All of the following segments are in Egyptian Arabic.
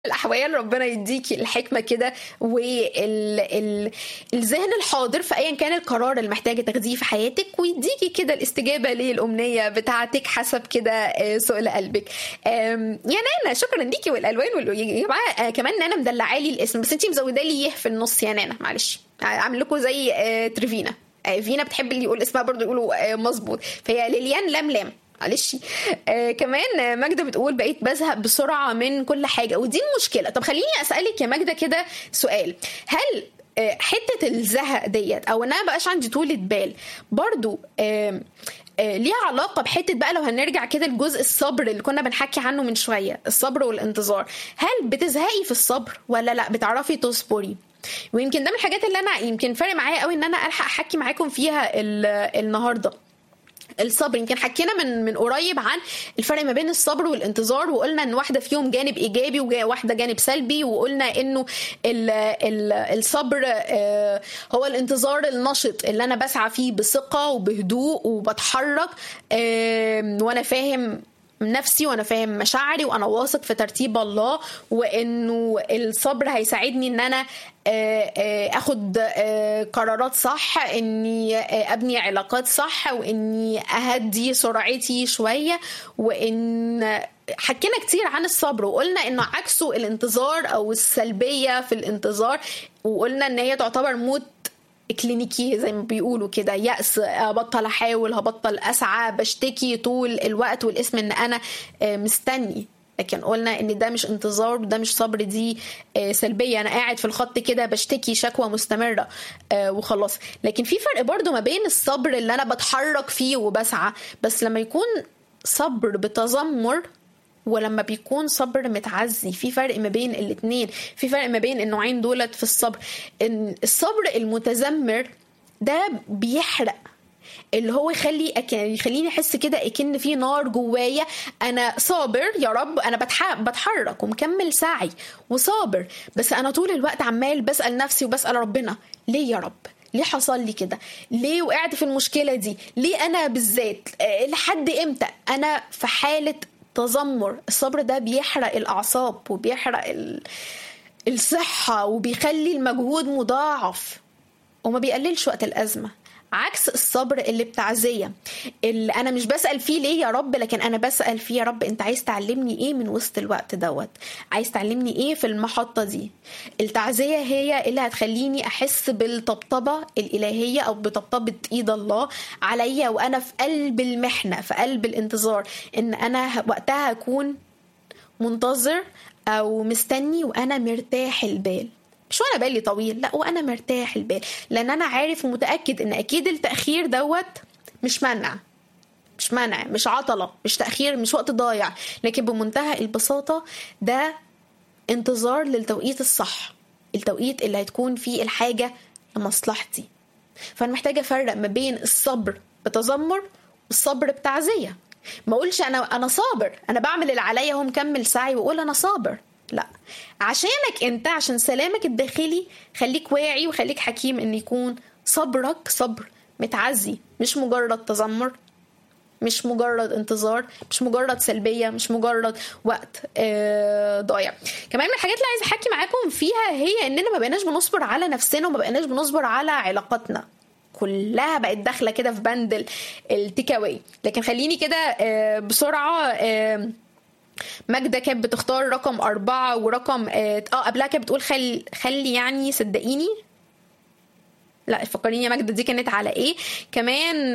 الاحوال ربنا يديكي الحكمه كده والذهن الحاضر في ايا كان القرار اللي محتاجه تاخديه في حياتك ويديكي كده الاستجابه للامنيه بتاعتك حسب كده سؤال قلبك يا نانا شكرا ليكي والالوان يا جماعه كمان نانا مدلعالي الاسم بس انتي مزوده لي يه في النص يا نانا معلش عامل لكم زي تريفينا فينا بتحب اللي يقول اسمها برضه يقولوا مظبوط فهي ليليان لملام معلش آه كمان ماجدة بتقول بقيت بزهق بسرعة من كل حاجة ودي المشكلة طب خليني أسألك يا ماجدة كده سؤال هل آه حتة الزهق ديت أو إن أنا بقاش عندي طولة بال برضو آه آه ليها علاقة بحتة بقى لو هنرجع كده لجزء الصبر اللي كنا بنحكي عنه من شوية الصبر والانتظار هل بتزهقي في الصبر ولا لا بتعرفي تصبري ويمكن ده من الحاجات اللي انا يمكن فارق معايا قوي ان انا الحق احكي معاكم فيها النهارده الصبر يمكن حكينا من من قريب عن الفرق ما بين الصبر والانتظار وقلنا ان واحده فيهم جانب ايجابي وواحده جانب سلبي وقلنا انه ال ال الصبر هو الانتظار النشط اللي انا بسعى فيه بثقه وبهدوء وبتحرك وانا فاهم نفسي وانا فاهم مشاعري وانا واثق في ترتيب الله وانه الصبر هيساعدني ان انا اخد قرارات صح اني ابني علاقات صح واني اهدي سرعتي شويه وان حكينا كتير عن الصبر وقلنا انه عكسه الانتظار او السلبيه في الانتظار وقلنا ان هي تعتبر موت كلينيكي زي ما بيقولوا كده يأس أبطل أحاول هبطل أسعى بشتكي طول الوقت والاسم إن أنا مستني لكن قلنا ان ده مش انتظار وده مش صبر دي سلبيه انا قاعد في الخط كده بشتكي شكوى مستمره وخلاص لكن في فرق برضو ما بين الصبر اللي انا بتحرك فيه وبسعى بس لما يكون صبر بتذمر ولما بيكون صبر متعزي في فرق ما بين الاتنين في فرق ما بين النوعين دولت في الصبر ان الصبر المتذمر ده بيحرق اللي هو يخلي يخليني احس كده اكن في نار جوايا انا صابر يا رب انا بتحرك ومكمل سعي وصابر بس انا طول الوقت عمال بسال نفسي وبسال ربنا ليه يا رب ليه حصل لي كده ليه وقعت في المشكله دي ليه انا بالذات لحد امتى انا في حاله تذمر الصبر ده بيحرق الاعصاب وبيحرق ال... الصحه وبيخلي المجهود مضاعف وما بيقللش وقت الازمه عكس الصبر اللي بتعزيه اللي انا مش بسال فيه ليه يا رب لكن انا بسال فيه يا رب انت عايز تعلمني ايه من وسط الوقت دوت عايز تعلمني ايه في المحطه دي التعزيه هي اللي هتخليني احس بالطبطبه الالهيه او بطبطبه ايد الله عليا وانا في قلب المحنه في قلب الانتظار ان انا وقتها هكون منتظر او مستني وانا مرتاح البال مش وانا بالي طويل لا وانا مرتاح البال لان انا عارف ومتاكد ان اكيد التاخير دوت مش منع مش منع مش عطله مش تاخير مش وقت ضايع لكن بمنتهى البساطه ده انتظار للتوقيت الصح التوقيت اللي هتكون فيه الحاجه لمصلحتي فانا محتاجه افرق ما بين الصبر بتذمر والصبر بتعزيه ما اقولش انا انا صابر انا بعمل اللي عليا هو مكمل سعي واقول انا صابر لا عشانك انت عشان سلامك الداخلي خليك واعي وخليك حكيم ان يكون صبرك صبر متعزي مش مجرد تذمر مش مجرد انتظار مش مجرد سلبيه مش مجرد وقت آه ضايع كمان من الحاجات اللي عايزه احكي معاكم فيها هي اننا ما بقيناش بنصبر على نفسنا وما بقيناش بنصبر على علاقاتنا كلها بقت داخله كده في بند التيك اواي لكن خليني كده آه بسرعه آه ماجدة كانت بتختار رقم أربعة ورقم اه قبلها كانت بتقول خل... خلي يعني صدقيني لا فكريني يا ماجدة دي كانت على ايه كمان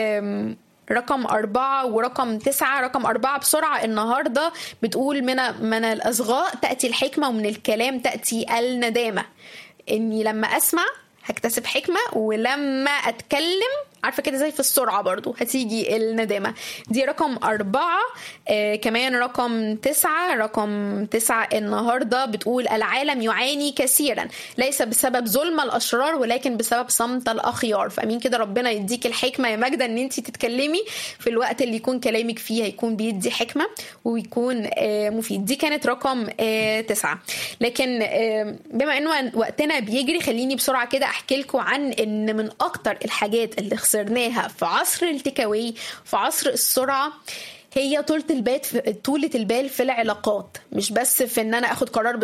رقم أربعة ورقم تسعة رقم أربعة بسرعة النهاردة بتقول من من الأصغاء تأتي الحكمة ومن الكلام تأتي الندامة إني لما أسمع هكتسب حكمة ولما أتكلم عارفه كده زي في السرعه برضو هتيجي الندامه دي رقم أربعة آه كمان رقم تسعة رقم تسعة النهارده بتقول العالم يعاني كثيرا ليس بسبب ظلم الاشرار ولكن بسبب صمت الاخيار فامين كده ربنا يديك الحكمه يا ماجده ان انت تتكلمي في الوقت اللي يكون كلامك فيه هيكون بيدي حكمه ويكون آه مفيد دي كانت رقم آه تسعة لكن آه بما انه وقتنا بيجري خليني بسرعه كده احكي لكم عن ان من اكتر الحاجات اللي خسرناها في عصر التكاوي في عصر السرعه هي طولة البال في طولة البال في العلاقات مش بس في ان انا اخد قرار